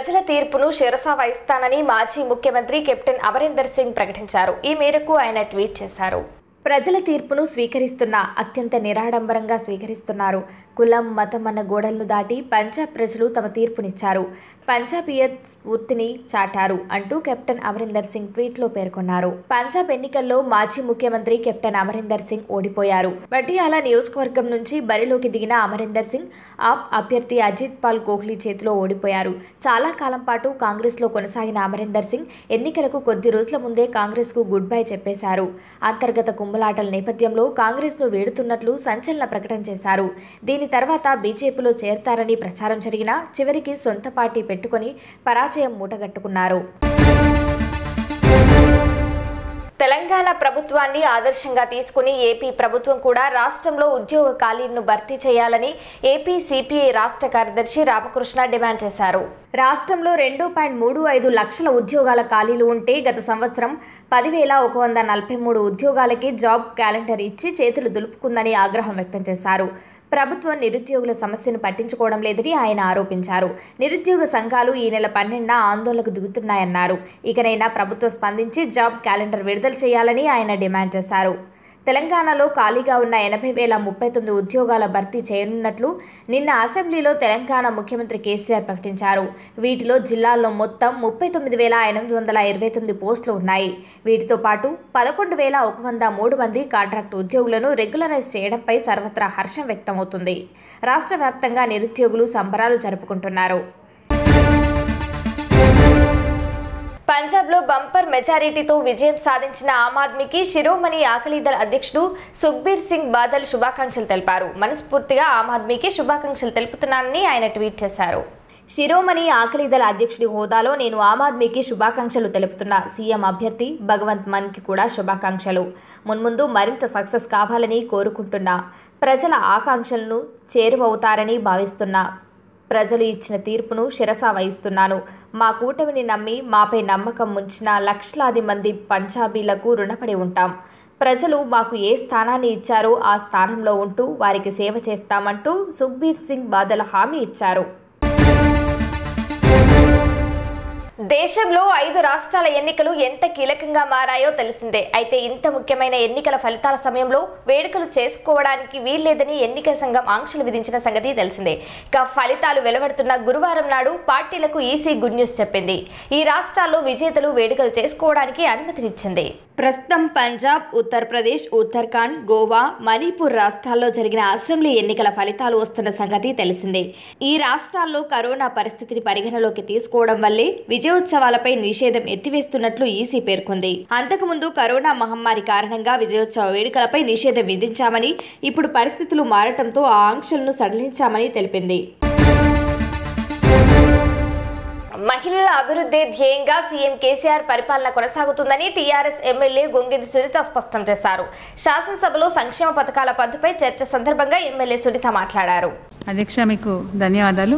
ప్రజల తీర్పును శిరస వహిస్తానని మాజీ ముఖ్యమంత్రి కెప్టెన్ అమరీందర్ సింగ్ ప్రకటించారు ఈ మేరకు ఆయన ట్వీట్ చేశారు ప్రజల తీర్పును స్వీకరిస్తున్న అత్యంత నిరాడంబరంగా స్వీకరిస్తున్నారు కులం మతం అన్న గోడలను దాటి పంజాబ్ ప్రజలు తమ తీర్పునిచ్చారు పంజాబీయత్ స్ఫూర్తిని చాటారు అంటూ కెప్టెన్ అమరీందర్ సింగ్ ట్వీట్లో పేర్కొన్నారు పంజాబ్ ఎన్నికల్లో మాజీ ముఖ్యమంత్రి కెప్టెన్ అమరీందర్ సింగ్ ఓడిపోయారు పటియాలా నియోజకవర్గం నుంచి బరిలోకి దిగిన అమరీందర్ సింగ్ ఆప్ అభ్యర్థి అజిత్ పాల్ కోహ్లీ చేతిలో ఓడిపోయారు చాలా కాలం పాటు కాంగ్రెస్లో కొనసాగిన అమరీందర్ సింగ్ ఎన్నికలకు కొద్ది రోజుల ముందే కాంగ్రెస్కు గుడ్ బై చెప్పేశారు అంతర్గత కుమ్ములాటల నేపథ్యంలో కాంగ్రెస్ను వేడుతున్నట్లు సంచలన ప్రకటన చేశారు దీని తర్వాత బీజేపీలో చేరతారని ప్రచారం జరిగినా చివరికి సొంత పార్టీ పెట్టుకొని పరాజయం మూటగట్టుకున్నారు తెలంగాణ ప్రభుత్వాన్ని ఆదర్శంగా తీసుకుని ఏపీ ప్రభుత్వం కూడా రాష్ట్రంలో ఉద్యోగ ఖాళీలను భర్తీ చేయాలని ఏపీ సిపిఐ రాష్ట్ర కార్యదర్శి రామకృష్ణ డిమాండ్ చేశారు రాష్ట్రంలో రెండు పాయింట్ మూడు ఐదు లక్షల ఉద్యోగాల ఖాళీలు ఉంటే గత సంవత్సరం పదివేల ఒక వంద నలభై మూడు ఉద్యోగాలకి జాబ్ క్యాలెండర్ ఇచ్చి చేతులు దులుపుకుందని ఆగ్రహం వ్యక్తం చేశారు ప్రభుత్వం నిరుద్యోగుల సమస్యను పట్టించుకోవడం లేదని ఆయన ఆరోపించారు నిరుద్యోగ సంఘాలు ఈ నెల పన్నెండున ఆందోళనకు దిగుతున్నాయన్నారు ఇకనైనా ప్రభుత్వం స్పందించి జాబ్ క్యాలెండర్ విడుదల చేయాలని ఆయన డిమాండ్ చేశారు తెలంగాణలో ఖాళీగా ఉన్న ఎనభై వేల ముప్పై తొమ్మిది ఉద్యోగాల భర్తీ చేయనున్నట్లు నిన్న అసెంబ్లీలో తెలంగాణ ముఖ్యమంత్రి కేసీఆర్ ప్రకటించారు వీటిలో జిల్లాల్లో మొత్తం ముప్పై తొమ్మిది వేల ఎనిమిది వందల ఇరవై తొమ్మిది పోస్టులు ఉన్నాయి వీటితో పాటు పదకొండు వేల ఒక వంద మూడు మంది కాంట్రాక్ట్ ఉద్యోగులను రెగ్యులరైజ్ చేయడంపై సర్వత్రా హర్షం వ్యక్తమవుతుంది రాష్ట్ర వ్యాప్తంగా నిరుద్యోగులు సంబరాలు జరుపుకుంటున్నారు పంజాబ్లో బంపర్ మెజారిటీతో విజయం సాధించిన ఆమ్ ఆద్మీకి శిరోమణి ఆకలీదళ అధ్యక్షుడు సుఖ్బీర్ సింగ్ బాదల్ శుభాకాంక్షలు తెలిపారు మనస్ఫూర్తిగా ఆమ్ ఆద్మీకి శుభాకాంక్షలు తెలుపుతున్నానని ఆయన ట్వీట్ చేశారు శిరోమణి ఆకలిదళ అధ్యక్షుడి హోదాలో నేను ఆమ్ ఆద్మీకి శుభాకాంక్షలు తెలుపుతున్నా సీఎం అభ్యర్థి భగవంత్ మన్కి కూడా శుభాకాంక్షలు మున్ముందు మరింత సక్సెస్ కావాలని కోరుకుంటున్నా ప్రజల ఆకాంక్షలను చేరువవుతారని భావిస్తున్నా ప్రజలు ఇచ్చిన తీర్పును శిరసా వహిస్తున్నాను మా కూటమిని నమ్మి మాపై నమ్మకం ఉంచిన లక్షలాది మంది పంజాబీలకు రుణపడి ఉంటాం ప్రజలు మాకు ఏ స్థానాన్ని ఇచ్చారో ఆ స్థానంలో ఉంటూ వారికి సేవ చేస్తామంటూ సుఖ్బీర్ సింగ్ బాదల్ హామీ ఇచ్చారు దేశంలో ఐదు రాష్ట్రాల ఎన్నికలు ఎంత కీలకంగా మారాయో తెలిసిందే అయితే ఇంత ముఖ్యమైన ఎన్నికల ఫలితాల సమయంలో వేడుకలు చేసుకోవడానికి వీల్లేదని ఎన్నికల సంఘం ఆంక్షలు విధించిన సంగతి తెలిసిందే ఇక ఫలితాలు వెలువడుతున్న గురువారం నాడు పార్టీలకు ఈసీ గుడ్ న్యూస్ చెప్పింది ఈ రాష్ట్రాల్లో విజేతలు వేడుకలు చేసుకోవడానికి అనుమతినిచ్చింది ప్రస్తుతం పంజాబ్ ఉత్తరప్రదేశ్ ఉత్తరాఖండ్ గోవా మణిపూర్ రాష్ట్రాల్లో జరిగిన అసెంబ్లీ ఎన్నికల ఫలితాలు వస్తున్న సంగతి తెలిసిందే ఈ రాష్ట్రాల్లో కరోనా పరిస్థితిని పరిగణలోకి తీసుకోవడం వల్లే విజయోత్సవాలపై నిషేధం ఎత్తివేస్తున్నట్లు ఈసీ పేర్కొంది అంతకుముందు కరోనా మహమ్మారి కారణంగా విజయోత్సవ వేడుకలపై నిషేధం విధించామని ఇప్పుడు పరిస్థితులు మారటంతో ఆ ఆంక్షలను సడలించామని తెలిపింది మహిళల అభివృద్ధి ధ్యేయంగా సీఎం కేసీఆర్ పరిపాలన కొనసాగుతుందని టీఆర్ఎస్ ఎమ్మెల్యే గొంగిడి సునీత స్పష్టం చేశారు శాసనసభలో సంక్షేమ పథకాల పద్దుపై చర్చ సందర్భంగా ఎమ్మెల్యే సునీత మాట్లాడారు అధ్యక్ష మీకు ధన్యవాదాలు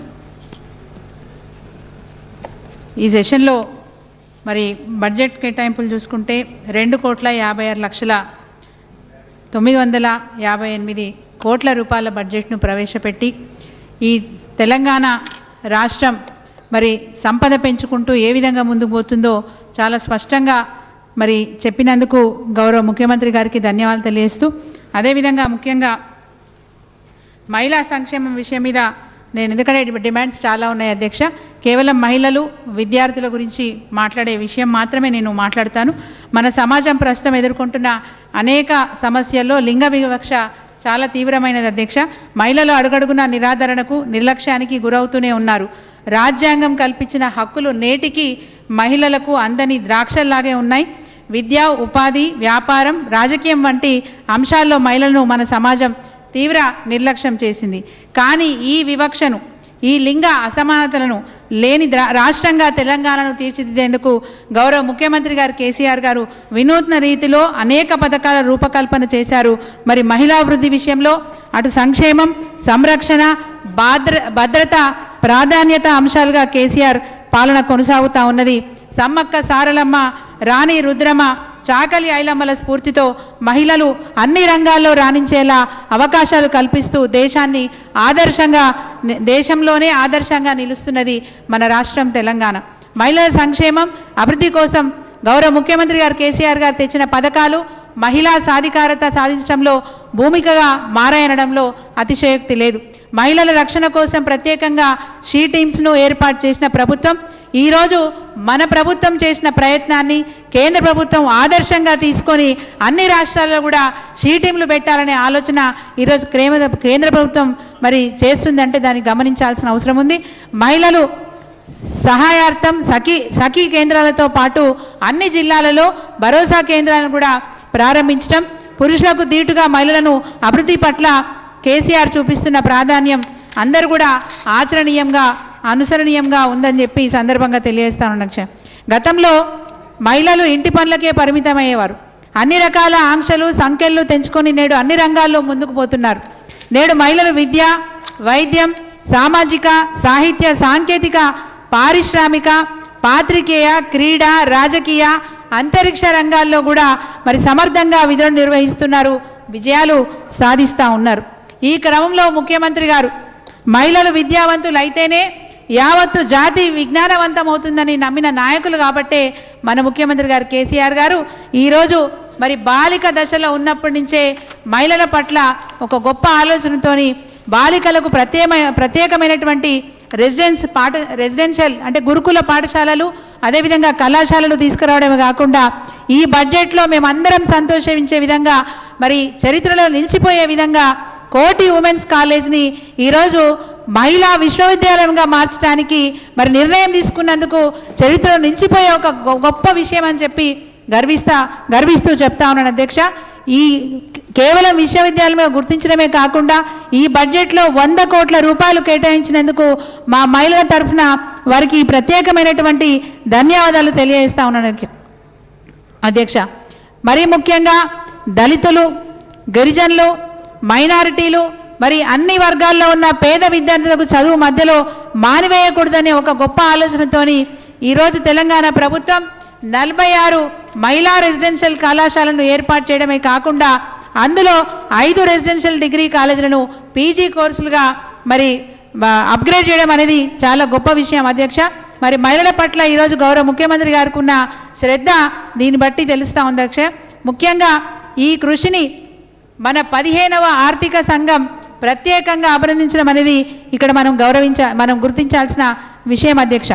ఈ సెషన్లో మరి బడ్జెట్ కేటాయింపులు చూసుకుంటే రెండు కోట్ల యాభై ఆరు లక్షల తొమ్మిది వందల యాభై ఎనిమిది కోట్ల రూపాయల బడ్జెట్ను ప్రవేశపెట్టి ఈ తెలంగాణ రాష్ట్రం మరి సంపద పెంచుకుంటూ ఏ విధంగా ముందుకు పోతుందో చాలా స్పష్టంగా మరి చెప్పినందుకు గౌరవ ముఖ్యమంత్రి గారికి ధన్యవాదాలు తెలియజేస్తూ అదేవిధంగా ముఖ్యంగా మహిళా సంక్షేమం విషయం మీద నేను ఎందుకంటే డిమాండ్స్ చాలా ఉన్నాయి అధ్యక్ష కేవలం మహిళలు విద్యార్థుల గురించి మాట్లాడే విషయం మాత్రమే నేను మాట్లాడతాను మన సమాజం ప్రస్తుతం ఎదుర్కొంటున్న అనేక సమస్యల్లో లింగ వివక్ష చాలా తీవ్రమైనది అధ్యక్ష మహిళలు అడుగడుగున నిరాదరణకు నిర్లక్ష్యానికి గురవుతూనే ఉన్నారు రాజ్యాంగం కల్పించిన హక్కులు నేటికి మహిళలకు అందని ద్రాక్షల్లాగే ఉన్నాయి విద్య ఉపాధి వ్యాపారం రాజకీయం వంటి అంశాల్లో మహిళలను మన సమాజం తీవ్ర నిర్లక్ష్యం చేసింది కానీ ఈ వివక్షను ఈ లింగ అసమానతలను లేని ద్రా- రాష్ట్రంగా తెలంగాణను తీర్చిదిద్దేందుకు గౌరవ ముఖ్యమంత్రి గారు కేసీఆర్ గారు వినూత్న రీతిలో అనేక పథకాల రూపకల్పన చేశారు మరి మహిళాభివృద్ధి విషయంలో అటు సంక్షేమం సంరక్షణ భద్ర భద్రత ప్రాధాన్యత అంశాలుగా కేసీఆర్ పాలన కొనసాగుతా ఉన్నది సమ్మక్క సారలమ్మ రాణి రుద్రమ చాకలి ఐలమ్మల స్ఫూర్తితో మహిళలు అన్ని రంగాల్లో రాణించేలా అవకాశాలు కల్పిస్తూ దేశాన్ని ఆదర్శంగా దేశంలోనే ఆదర్శంగా నిలుస్తున్నది మన రాష్ట్రం తెలంగాణ మహిళల సంక్షేమం అభివృద్ధి కోసం గౌరవ ముఖ్యమంత్రి గారు కేసీఆర్ గారు తెచ్చిన పథకాలు మహిళా సాధికారత సాధించడంలో భూమికగా మారాయనడంలో అతిశయోక్తి లేదు మహిళల రక్షణ కోసం ప్రత్యేకంగా షీ టీమ్స్ను ఏర్పాటు చేసిన ప్రభుత్వం ఈరోజు మన ప్రభుత్వం చేసిన ప్రయత్నాన్ని కేంద్ర ప్రభుత్వం ఆదర్శంగా తీసుకొని అన్ని రాష్ట్రాల్లో కూడా షీ టీంలు పెట్టాలనే ఆలోచన ఈరోజు కేంద్ర కేంద్ర ప్రభుత్వం మరి చేస్తుందంటే దాన్ని గమనించాల్సిన అవసరం ఉంది మహిళలు సహాయార్థం సఖీ సఖీ కేంద్రాలతో పాటు అన్ని జిల్లాలలో భరోసా కేంద్రాలను కూడా ప్రారంభించడం పురుషులకు దీటుగా మహిళలను అభివృద్ధి పట్ల కేసీఆర్ చూపిస్తున్న ప్రాధాన్యం అందరూ కూడా ఆచరణీయంగా అనుసరణీయంగా ఉందని చెప్పి ఈ సందర్భంగా తెలియజేస్తాను అధ్యక్ష గతంలో మహిళలు ఇంటి పనులకే పరిమితమయ్యేవారు అన్ని రకాల ఆంక్షలు సంఖ్యలు తెంచుకొని నేడు అన్ని రంగాల్లో ముందుకు పోతున్నారు నేడు మహిళలు విద్య వైద్యం సామాజిక సాహిత్య సాంకేతిక పారిశ్రామిక పాత్రికేయ క్రీడ రాజకీయ అంతరిక్ష రంగాల్లో కూడా మరి సమర్థంగా విధులు నిర్వహిస్తున్నారు విజయాలు సాధిస్తూ ఉన్నారు ఈ క్రమంలో ముఖ్యమంత్రి గారు మహిళలు విద్యావంతులు అయితేనే యావత్తు జాతి విజ్ఞానవంతమవుతుందని నమ్మిన నాయకులు కాబట్టే మన ముఖ్యమంత్రి గారు కేసీఆర్ గారు ఈరోజు మరి బాలిక దశలో ఉన్నప్పటి నుంచే మహిళల పట్ల ఒక గొప్ప ఆలోచనతోని బాలికలకు ప్రత్యేక ప్రత్యేకమైనటువంటి రెసిడెన్స్ పాఠ రెసిడెన్షియల్ అంటే గురుకుల పాఠశాలలు అదేవిధంగా కళాశాలలు తీసుకురావడమే కాకుండా ఈ బడ్జెట్లో మేమందరం సంతోషించే విధంగా మరి చరిత్రలో నిలిచిపోయే విధంగా కోటి ఉమెన్స్ కాలేజ్ని ఈరోజు మహిళా విశ్వవిద్యాలయంగా మార్చడానికి మరి నిర్ణయం తీసుకున్నందుకు చరిత్రలో నిలిచిపోయే ఒక గొ- గొప్ప విషయం అని చెప్పి గర్విస్తా గర్విస్తూ చెప్తా ఉన్నాను అధ్యక్ష ఈ కేవలం విశ్వవిద్యాలయంగా గుర్తించడమే కాకుండా ఈ బడ్జెట్లో వంద కోట్ల రూపాయలు కేటాయించినందుకు మా మహిళల తరఫున వారికి ప్రత్యేకమైనటువంటి ధన్యవాదాలు తెలియజేస్తా ఉన్నాను అధ్యక్ష. అధ్యక్ష మరీ ముఖ్యంగా దళితులు గిరిజనులు మైనారిటీలు మరి అన్ని వర్గాల్లో ఉన్న పేద విద్యార్థులకు చదువు మధ్యలో మానివేయకూడదనే ఒక గొప్ప ఆలోచనతోని ఈరోజు తెలంగాణ ప్రభుత్వం నలభై ఆరు మహిళా రెసిడెన్షియల్ కళాశాలను ఏర్పాటు చేయడమే కాకుండా అందులో ఐదు రెసిడెన్షియల్ డిగ్రీ కాలేజీలను పీజీ కోర్సులుగా మరి మ- అప్గ్రేడ్ చేయడం అనేది చాలా గొప్ప విషయం అధ్యక్ష మరి మహిళల పట్ల ఈరోజు గౌరవ ముఖ్యమంత్రి గారికి ఉన్న శ్రద్ధ దీన్ని బట్టి తెలుస్తా ఉంది అధ్యక్ష ముఖ్యంగా ఈ కృషిని మన పదిహేనవ ఆర్థిక సంఘం ప్రత్యేకంగా అభినందించడం అనేది ఇక్కడ మనం గౌరవించ మనం గుర్తించాల్సిన విషయం అధ్యక్ష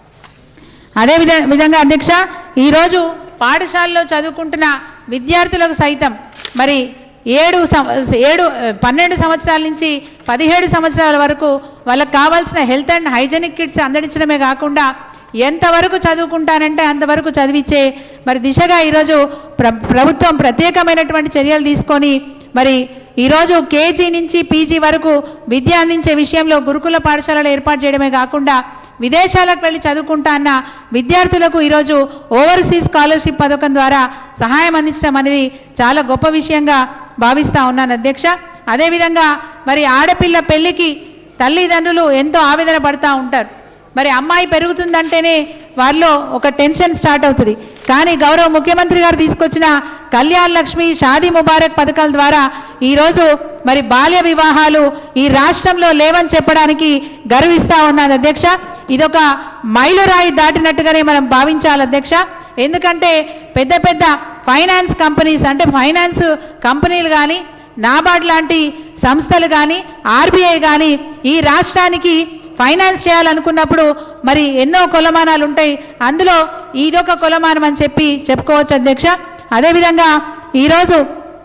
అదే విధ విధంగా అధ్యక్ష ఈరోజు పాఠశాలలో చదువుకుంటున్న విద్యార్థులకు సైతం మరి ఏడు సం- ఏడు పన్నెండు సంవత్సరాల నుంచి పదిహేడు సంవత్సరాల వరకు వాళ్ళకి కావాల్సిన హెల్త్ అండ్ హైజెనిక్ కిట్స్ అందించడమే కాకుండా ఎంతవరకు చదువుకుంటానంటే అంతవరకు చదివించే మరి దిశగా ఈరోజు ప్ర ప్రభుత్వం ప్రత్యేకమైనటువంటి చర్యలు తీసుకొని మరి ఈరోజు కేజీ నుంచి పీజీ వరకు విద్య అందించే విషయంలో గురుకుల పాఠశాలలు ఏర్పాటు చేయడమే కాకుండా విదేశాలకు వెళ్ళి చదువుకుంటా అన్న విద్యార్థులకు ఈరోజు ఓవర్సీస్ స్కాలర్షిప్ పథకం ద్వారా సహాయం అందించడం అనేది చాలా గొప్ప విషయంగా భావిస్తా ఉన్నాను అధ్యక్ష అదేవిధంగా మరి ఆడపిల్ల పెళ్లికి తల్లిదండ్రులు ఎంతో ఆవేదన పడుతూ ఉంటారు మరి అమ్మాయి పెరుగుతుందంటేనే వారిలో ఒక టెన్షన్ స్టార్ట్ అవుతుంది కానీ గౌరవ ముఖ్యమంత్రి గారు తీసుకొచ్చిన కళ్యాణ్ లక్ష్మి షాదీ ముబారక్ పథకాల ద్వారా ఈరోజు మరి బాల్య వివాహాలు ఈ రాష్ట్రంలో లేవని చెప్పడానికి గర్విస్తా ఉన్నాను అధ్యక్ష ఇదొక మైలురాయి దాటినట్టుగానే మనం భావించాలి అధ్యక్ష ఎందుకంటే పెద్ద పెద్ద ఫైనాన్స్ కంపెనీస్ అంటే ఫైనాన్స్ కంపెనీలు కానీ నాబార్డ్ లాంటి సంస్థలు కానీ ఆర్బీఐ కానీ ఈ రాష్ట్రానికి ఫైనాన్స్ చేయాలనుకున్నప్పుడు మరి ఎన్నో కొలమానాలు ఉంటాయి అందులో ఇదొక కొలమానం అని చెప్పి చెప్పుకోవచ్చు అధ్యక్ష అదేవిధంగా ఈరోజు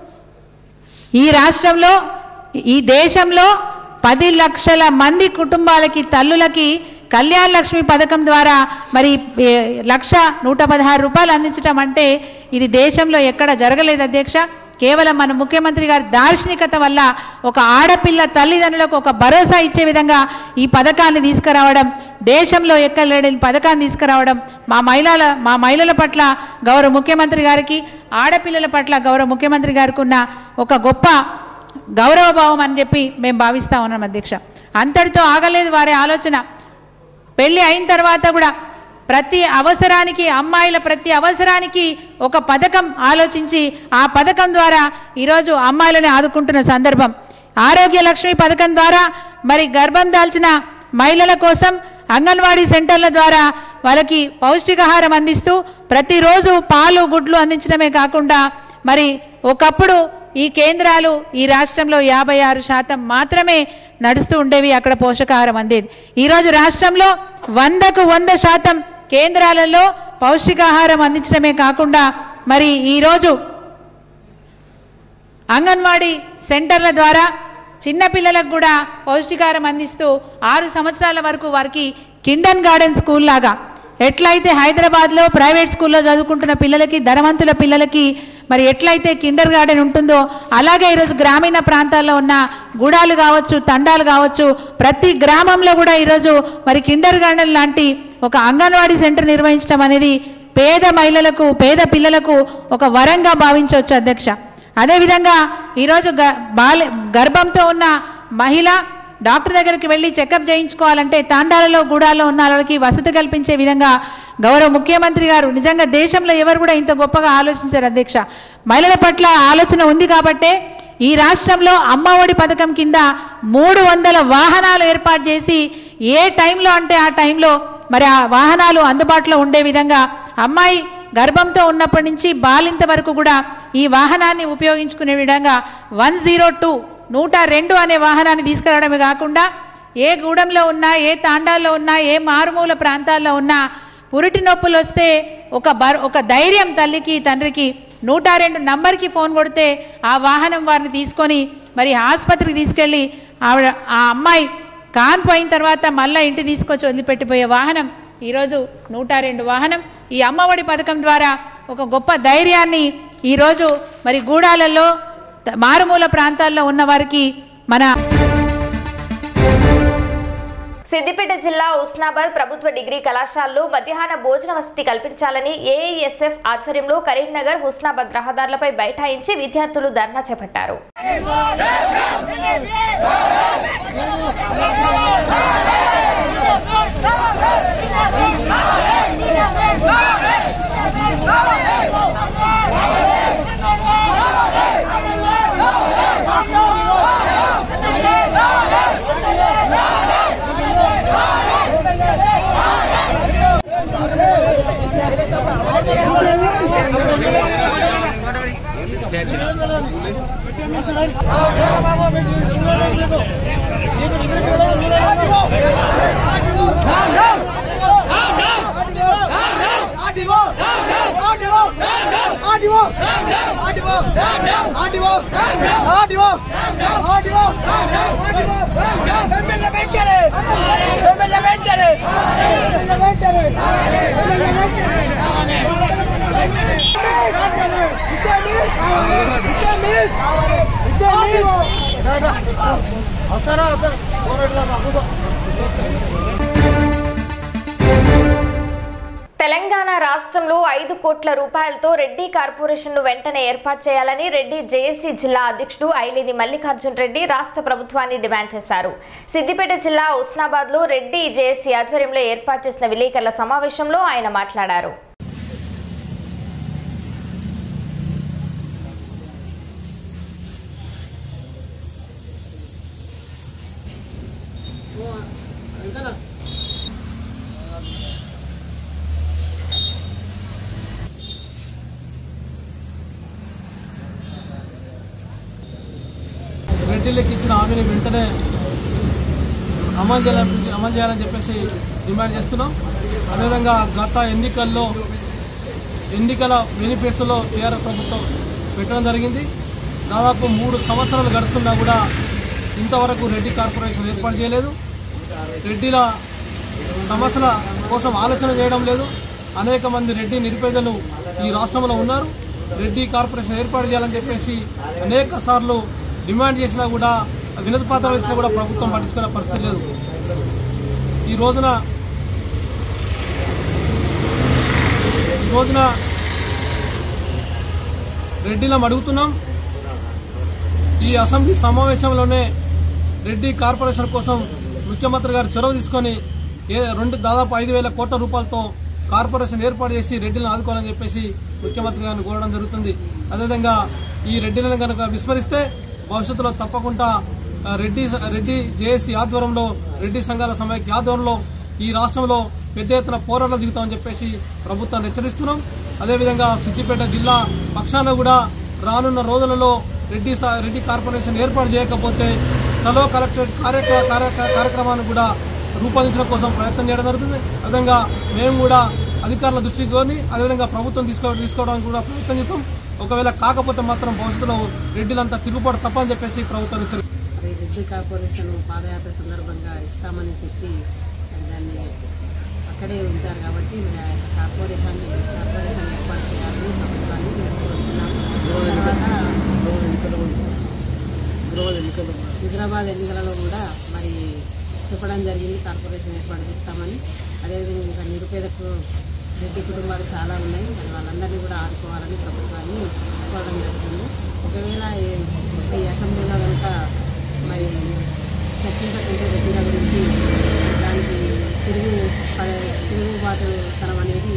ఈ రాష్ట్రంలో ఈ దేశంలో పది లక్షల మంది కుటుంబాలకి తల్లులకి కళ్యాణ్ లక్ష్మి పథకం ద్వారా మరి ఏ, లక్ష నూట పదహారు రూపాయలు అందించడం అంటే ఇది దేశంలో ఎక్కడ జరగలేదు అధ్యక్ష కేవలం మన ముఖ్యమంత్రి గారి దార్శనికత వల్ల ఒక ఆడపిల్ల తల్లిదండ్రులకు ఒక భరోసా ఇచ్చే విధంగా ఈ పథకాన్ని తీసుకురావడం దేశంలో ఎక్కడ లేని పథకాన్ని తీసుకురావడం మా మహిళల మా మహిళల పట్ల గౌరవ ముఖ్యమంత్రి గారికి ఆడపిల్లల పట్ల గౌరవ ముఖ్యమంత్రి గారికి ఉన్న ఒక గొప్ప గౌరవ భావం అని చెప్పి మేము భావిస్తా ఉన్నాం అధ్యక్ష అంతటితో ఆగలేదు వారి ఆలోచన పెళ్లి అయిన తర్వాత కూడా ప్రతి అవసరానికి అమ్మాయిల ప్రతి అవసరానికి ఒక పథకం ఆలోచించి ఆ పథకం ద్వారా ఈరోజు అమ్మాయిలని ఆదుకుంటున్న సందర్భం ఆరోగ్య లక్ష్మి పథకం ద్వారా మరి గర్భం దాల్చిన మహిళల కోసం అంగన్వాడీ సెంటర్ల ద్వారా వాళ్ళకి పౌష్టికాహారం అందిస్తూ ప్రతిరోజు పాలు గుడ్లు అందించడమే కాకుండా మరి ఒకప్పుడు ఈ కేంద్రాలు ఈ రాష్ట్రంలో యాభై ఆరు శాతం మాత్రమే నడుస్తూ ఉండేవి అక్కడ పోషకాహారం అందేది ఈరోజు రాష్ట్రంలో వందకు వంద శాతం కేంద్రాలలో పౌష్టికాహారం అందించడమే కాకుండా మరి ఈరోజు అంగన్వాడీ సెంటర్ల ద్వారా చిన్నపిల్లలకు కూడా పౌష్టికారం అందిస్తూ ఆరు సంవత్సరాల వరకు వారికి కిండన్ గార్డెన్ స్కూల్ లాగా ఎట్లయితే హైదరాబాద్లో ప్రైవేట్ స్కూల్లో చదువుకుంటున్న పిల్లలకి ధనవంతుల పిల్లలకి మరి ఎట్లయితే కిండర్ గార్డెన్ ఉంటుందో అలాగే ఈరోజు గ్రామీణ ప్రాంతాల్లో ఉన్న గూడాలు కావచ్చు తండాలు కావచ్చు ప్రతి గ్రామంలో కూడా ఈరోజు మరి కిండర్ గార్డెన్ లాంటి ఒక అంగన్వాడీ సెంటర్ నిర్వహించడం అనేది పేద మహిళలకు పేద పిల్లలకు ఒక వరంగా భావించవచ్చు అధ్యక్ష అదేవిధంగా ఈరోజు గ- బాల గర్భంతో ఉన్న మహిళ డాక్టర్ దగ్గరికి వెళ్ళి చెకప్ చేయించుకోవాలంటే తాండాలలో గూడాల్లో ఉన్న వాళ్ళకి వసతి కల్పించే విధంగా గౌరవ ముఖ్యమంత్రి గారు నిజంగా దేశంలో ఎవరు కూడా ఇంత గొప్పగా ఆలోచించారు అధ్యక్ష మహిళల పట్ల ఆలోచన ఉంది కాబట్టే ఈ రాష్ట్రంలో అమ్మ ఒడి పథకం కింద మూడు వందల వాహనాలు ఏర్పాటు చేసి ఏ టైంలో అంటే ఆ టైంలో మరి ఆ వాహనాలు అందుబాటులో ఉండే విధంగా అమ్మాయి గర్భంతో ఉన్నప్పటి నుంచి బాలింత వరకు కూడా ఈ వాహనాన్ని ఉపయోగించుకునే విధంగా వన్ జీరో టూ నూట రెండు అనే వాహనాన్ని తీసుకురావడమే కాకుండా ఏ గూడెంలో ఉన్నా ఏ తాండాల్లో ఉన్నా ఏ మారుమూల ప్రాంతాల్లో ఉన్నా పురిటి నొప్పులు వస్తే ఒక బర్ ఒక ధైర్యం తల్లికి తండ్రికి నూట రెండు నంబర్కి ఫోన్ కొడితే ఆ వాహనం వారిని తీసుకొని మరి ఆసుపత్రికి తీసుకెళ్ళి ఆవిడ ఆ అమ్మాయి కాన్పోయిన తర్వాత మళ్ళా ఇంటి తీసుకొచ్చి వదిలిపెట్టిపోయే వాహనం ఈరోజు నూట రెండు వాహనం ఈ అమ్మఒడి పథకం ద్వారా ఒక గొప్ప ధైర్యాన్ని ఈరోజు మరి గూడాలలో త- మారుమూల ప్రాంతాల్లో ఉన్న వారికి మన సిద్దిపేట జిల్లా ఉస్నాబాద్ ప్రభుత్వ డిగ్రీ కళాశాలలో మధ్యాహ్న భోజన వసతి కల్పించాలని ఏఐఎస్ఎఫ్ ఆధ్వర్యంలో కరీంనగర్ హుస్నాబాద్ రహదారులపై బైఠాయించి విద్యార్థులు ధర్నా చేపట్టారు తెలంగాణ రాష్ట్రంలో ఐదు కోట్ల రూపాయలతో రెడ్డి కార్పొరేషన్ను వెంటనే ఏర్పాటు చేయాలని రెడ్డి జేఏసీ జిల్లా అధ్యక్షుడు ఐలేని మల్లికార్జున్ రెడ్డి రాష్ట్ర ప్రభుత్వాన్ని డిమాండ్ చేశారు సిద్దిపేట జిల్లా ఉస్నాబాద్ లో రెడ్డి జేఏసీ ఆధ్వర్యంలో ఏర్పాటు చేసిన విలేకరుల సమావేశంలో ఆయన మాట్లాడారు రెడ్డిలకు ఇచ్చిన హామీని వెంటనే అమలు చేయాలని అమలు చేయాలని చెప్పేసి డిమాండ్ చేస్తున్నాం అదేవిధంగా గత ఎన్నికల్లో ఎన్నికల మేనిఫెస్టోలో టీఆర్ఎస్ ప్రభుత్వం పెట్టడం జరిగింది దాదాపు మూడు సంవత్సరాలు గడుస్తున్నా కూడా ఇంతవరకు రెడ్డి కార్పొరేషన్ ఏర్పాటు చేయలేదు రెడ్డిల సమస్యల కోసం ఆలోచన చేయడం లేదు అనేక మంది రెడ్డి నిరుపేదలు ఈ రాష్ట్రంలో ఉన్నారు రెడ్డి కార్పొరేషన్ ఏర్పాటు చేయాలని చెప్పేసి అనేక సార్లు డిమాండ్ చేసినా కూడా వినతి పత్రాలు ఇచ్చినా కూడా ప్రభుత్వం పట్టించుకునే పరిస్థితి లేదు ఈ రోజున ఈ రోజున రెడ్డిలం అడుగుతున్నాం ఈ అసెంబ్లీ సమావేశంలోనే రెడ్డి కార్పొరేషన్ కోసం ముఖ్యమంత్రి గారు చొరవ తీసుకొని ఏ రెండు దాదాపు ఐదు వేల కోట్ల రూపాయలతో కార్పొరేషన్ ఏర్పాటు చేసి రెడ్డిలను ఆదుకోవాలని చెప్పేసి ముఖ్యమంత్రి గారిని కోరడం జరుగుతుంది అదేవిధంగా ఈ రెడ్డిలను కనుక విస్మరిస్తే భవిష్యత్తులో తప్పకుండా ఆ, రెడ్డి రెడ్డి జేఏసీ ఆధ్వర్యంలో రెడ్డి సంఘాల సమైక్య ఆధ్వర్యంలో ఈ రాష్ట్రంలో పెద్ద ఎత్తున పోరాటాలు దిగుతామని చెప్పేసి ప్రభుత్వాన్ని హెచ్చరిస్తున్నాం అదేవిధంగా సిద్దిపేట జిల్లా పక్షాన కూడా రానున్న రోజులలో రెడ్డి సా- రెడ్డి కార్పొరేషన్ ఏర్పాటు చేయకపోతే చలో కలెక్టరేట్ కార్యక్ర కార్య- కార్యక్రమాన్ని కూడా రూపొందించడం కోసం ప్రయత్నం చేయడం జరుగుతుంది అదేవిధంగా మేము కూడా అధికారుల దృష్టికి కొని అదేవిధంగా ప్రభుత్వం తీసుకో తీసుకోవడానికి కూడా ప్రయత్నం చేస్తాం ఒకవేళ కాకపోతే మాత్రం భవిష్యత్తులో రెడ్డిలంతా తిరుగుబాటు తప్పని చెప్పేసి ప్రభుత్వం హెచ్చరి మరి రెడ్డి కార్పొరేషన్ పాదయాత్ర సందర్భంగా ఇస్తామని చెప్పి మరి దాన్ని అక్కడే ఉంచారు కాబట్టి మరి ఆ యొక్క కార్పొరేషన్ కార్పొరేషన్ ఏర్పాటు చేయాలని ప్రభుత్వాన్ని మేము కోరుతున్నాము తర్వాత హైదరాబాద్ ఎన్నికలలో కూడా మరి చెప్పడం జరిగింది కార్పొరేషన్ ఏర్పాటు చేస్తామని అదేవిధంగా ఇంకా నిరుపేదకు రెడ్డి కుటుంబాలు చాలా ఉన్నాయి మరి వాళ్ళందరినీ కూడా ఆదుకోవాలని ప్రభుత్వాన్ని కోరడం జరుగుతుంది ఒకవేళ ఈ- ఈ అసెంబ్లీలో కనుక మరి చర్చించకుంటే రెడ్డిల గురించి దానికి తిరుగు ప- తిరుగుబాటు తనం అనేది